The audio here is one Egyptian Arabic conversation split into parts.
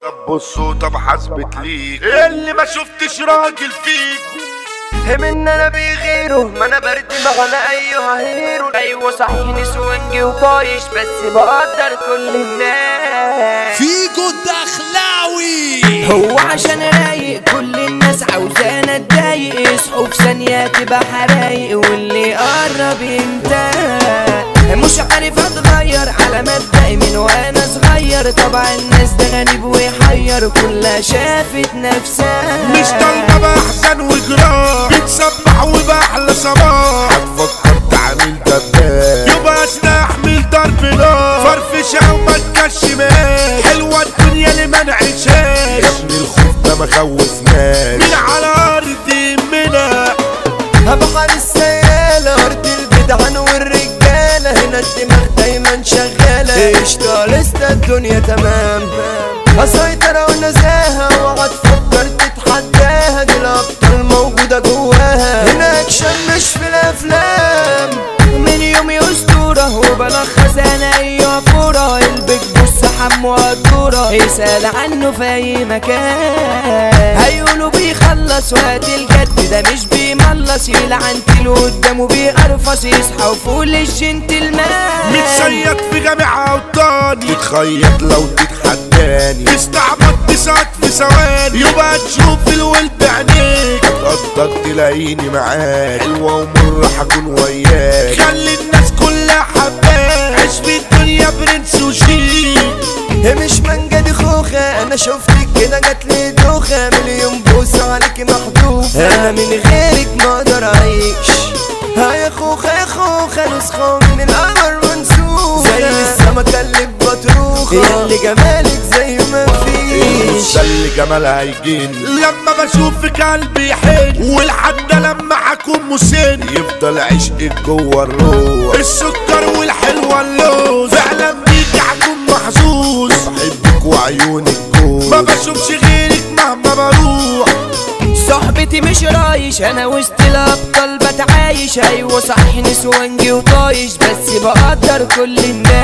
طب بصوا طب حسبت ليك اللي ما شفتش راجل فيك من انا بغيره ما انا برد على ايها هيرو ايوه صحيح نسوانجي وطايش بس بقدر كل الناس فيجو الدخلاوي هو عشان رايق كل الناس عاوزانا اتضايق يصحوا في ثانية تبقى حرايق واللي يقرب ينتهي مش عارف اتغير على مبدئي من وانا صغير طبعا الناس ده غريب ويحير كلها شافت نفسها مش طالبة بأحزان وجراح بتسبح وبأحلى صباح هتفكر تعمل دباب يبقى استحمل ضرب نار فرفشة وما تكشماش حلوة الدنيا اللي ما نعيشهاش اسم الخوف ده ما خوفناش مين على أرض يهمنا بحر السيالة أرض الجدعان والرجالة هنا الدماغ دايما شغالة قشطة لسه الدنيا تمام أسيطر ونزاهة وقعد فكر تتحداها دي الأبطال موجودة جواها هنا أكشن مش في الأفلام من يومي أسطورة وبلخص أنا أيوة فورة البيج بص حمو قدورة يسأل عنه في أي مكان هيقولوا بيخلص وقت الجد ده مش بيملص يلعن له قدامه بيقرفص يصحى وفول الجنتلمان متصيد في جامع أوطاني تتخيط لو تتحداني تستعبط تسعد في ثواني يبقى تشوف الولد بعينيك تقدر تلاقيني معاك حلوة ومرة حكون وياك خلي الناس كلها حباك عيش في الدنيا برنس وشيك هي مش منجا دي خوخة انا شفتك كده جات لي دوخة مليون بوسة عليك محذوفة انا من غيرك ما اقدر اعيش ها يا خوخة يا خوخة نسخة من القمر منسوخة زي السمكة اللي بطروخة اللي جمالك زي ما فيش ده اللي جمالها يجيني لما بشوفك قلبي يحن والحد لما حكون مسن يفضل عشقك جوه الروح السكر والحلوة اللوز فعلا بيك هكون محظوظ بحبك وعيونك جوز ما بشوفش غيرك مهما بروح صحبتي مش رايش انا وسط الابطال بتعايش ايوه صح نسوانجي وطايش بس بقدر كل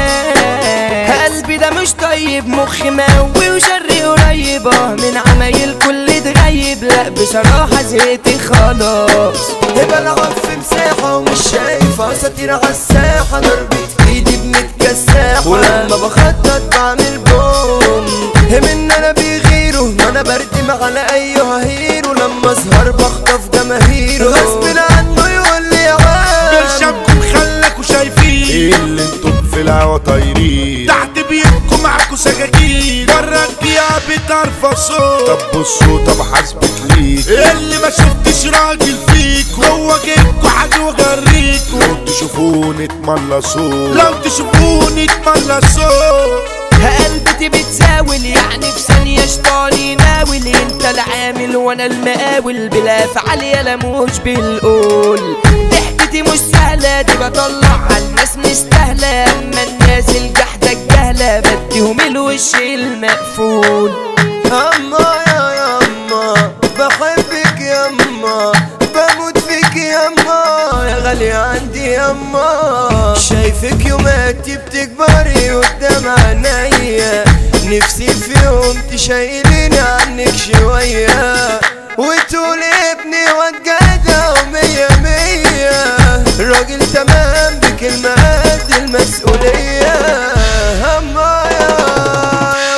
الناس قلبي ده مش طيب مخي مقوي وشري قريبة من عمايل كل اتغيب لا بصراحة زهقت خلاص يبقى العب في مساحة ومش شايف اساطير على الساحة ضربة ايدي بنتكساحة ولما بخطط بعمل بوم من انا بيغيروا ما انا بردم على ايها هيرو لما اسهر بخطف جماهيره غصب عنه يقول لي يا عم برشامكم خلاكوا شايفين ايه اللي انتوا في الهوا طايرين تحت بيتكم معاكوا سكاكين بره الدقيقة بترفع صوت طب بصوا طب حسبت ليك اللي ما شفتش راجل فيكوا هو جيبكوا حاجة وجريكوا لو تشوفوني اتملصوا لو تشوفوني اتملصوا قلبتي بتزاول يعني في ثانية شطاني ناول انت العامل وانا المقاول بلا فعل يلا مش بالقول ضحكتي مش سهلة دي بطلع على الناس مستاهلة اما الناس الجحدة الجهلة بديهم الوش المقفول اما يا ياما بحبك ياما بموت فيك ياما يا غالية عندي ياما شايفك يوماتي بتكبري قدام عينيا نفسي في يوم تشيليني عنك شوية وتقولي ابني وجدة ومية مية راجل تمام بكلمة قد المسؤولية هما يا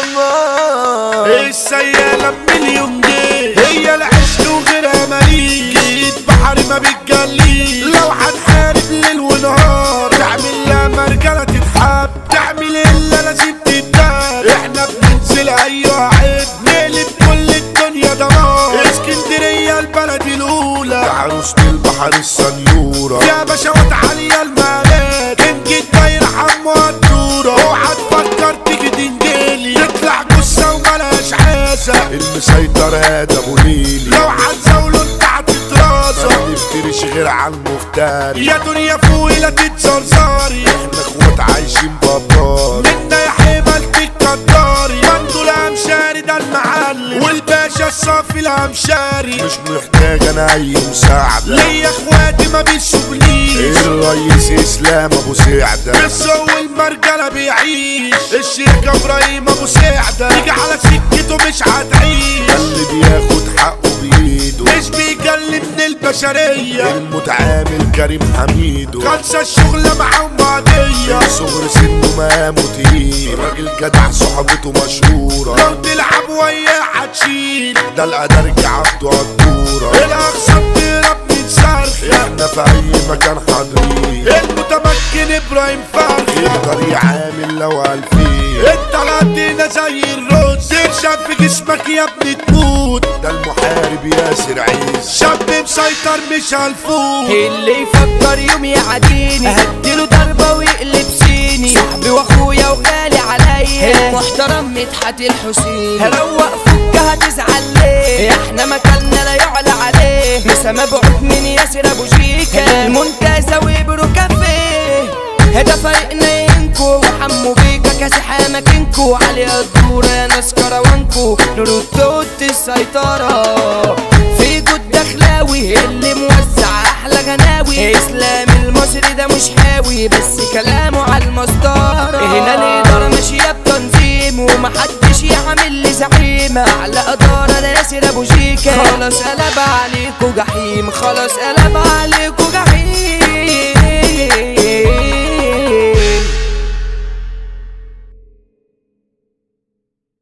ياما السيالة بمليون جنيه هي العشق وغيرها ماليش جيت بحر ما بتجليش لو هنحارب ليل ونهار تعمل لها مرجلة تتحب تعمل الا لازم تتدار احنا بننزل ايوه عيب نقلب كل الدنيا دمار اسكندرية البلد الاولى عروسة البحر السنورة يا باشوات عالية المالات كنجي الدايرة حمو الدورة اوعى تفكر تيجي تنجلي تطلع جثة وملهاش عاسة المسيطر هذا ابو ليلي لو هتزاوله انت هتتراسى ما تفتريش غير على المفتري يا دنيا فوقي لا تتزرزري احنا اخوات عايشين بابار منا يا حبال تتكدري بندو الامشاري ده المعلم والباشا الصافي الامشاري مش محتاج انا اي مساعدة ليا اخواتي ما بيشوفنيش الرئيس اسلام ابو سعدة بس هو المرجلة بيعيش الشيخ ابراهيم ابو سعدة يجي على سكته البشرية المتعامل كريم حميدو خلص الشغلة معاهم بعدية صغر سنه مقامه تقيل راجل جدع صحبته مشهورة لو تلعب وياه هتشيل ده الأدرج عبده عالدورة الأقسام تهرب من صرخ احنا في أي مكان حاضرين المتمكن إبراهيم فرخ يقدر يعامل لو ألفين انت لقينا زي الرز ترشم في جسمك يا ابني تموت ده المحارب ياسر عيز شاب مسيطر مش هالفوت اللي يفكر يوم يعاديني هديله ضربة ويقلب سيني صاحبي واخويا وغالي عليا المحترم مدحت الحسين هروق فك هتزعل ليه احنا مكاننا لا يعلى عليه مسا مبعوث من ياسر ابو شيكا المنتزه وابرو كافيه هدا فريقنا ينكو وحمو بيكا كاسح اماكنكو علي الدورة يا ناس كروانكو نور توت السيطرة في جود دخلاوي اللي موزع احلى غناوي اسلام المصري ده مش حاوي بس كلامه على المسطرة هنا الادارة ماشية بتنظيم ومحدش يعمل لي زعيم اعلى ادارة ناسر ابو شيكا خلاص قلب عليكوا جحيم خلاص قلب عليكوا جحيم